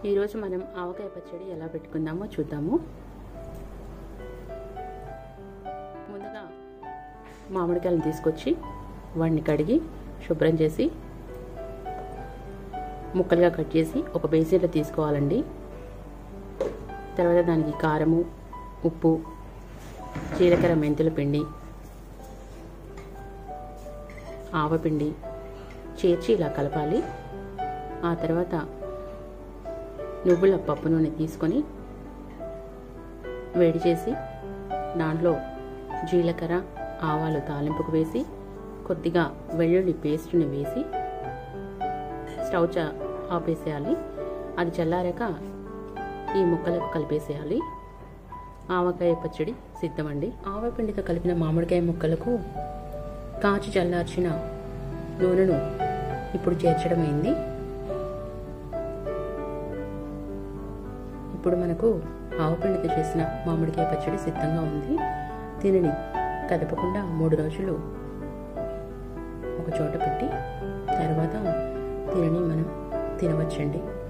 ఈరోజు మనం ఆవకాయ పచ్చడి ఎలా పెట్టుకుందామో చూద్దాము ముందుగా మామిడికాయలను తీసుకొచ్చి వాడిని కడిగి శుభ్రం చేసి ముక్కలుగా కట్ చేసి ఒక బేసిన్లో తీసుకోవాలండి తర్వాత దానికి కారము ఉప్పు జీలకర్ర మెంతుల పిండి ఆవపిండి చేర్చి ఇలా కలపాలి ఆ తర్వాత నువ్వుల పప్పు నూనె తీసుకొని వేడి చేసి దాంట్లో జీలకర్ర ఆవాలు తాలింపుకు వేసి కొద్దిగా వెల్లుల్లి పేస్ట్ని వేసి స్టవ్ చ ఆపేసేయాలి అది చల్లారాక ఈ ముక్కలకు కలిపేసేయాలి ఆవకాయ పచ్చడి సిద్ధమండి ఆవపిండితో కలిపిన మామిడికాయ ముక్కలకు కాచి చల్లార్చిన నూనెను ఇప్పుడు చేర్చడమైంది ఇప్పుడు మనకు ఆవపిండితో చేసిన మామిడికాయ పచ్చడి సిద్ధంగా ఉంది దీనిని కదపకుండా మూడు రోజులు ఒక చోట పెట్టి తర్వాత దీనిని మనం తినవచ్చండి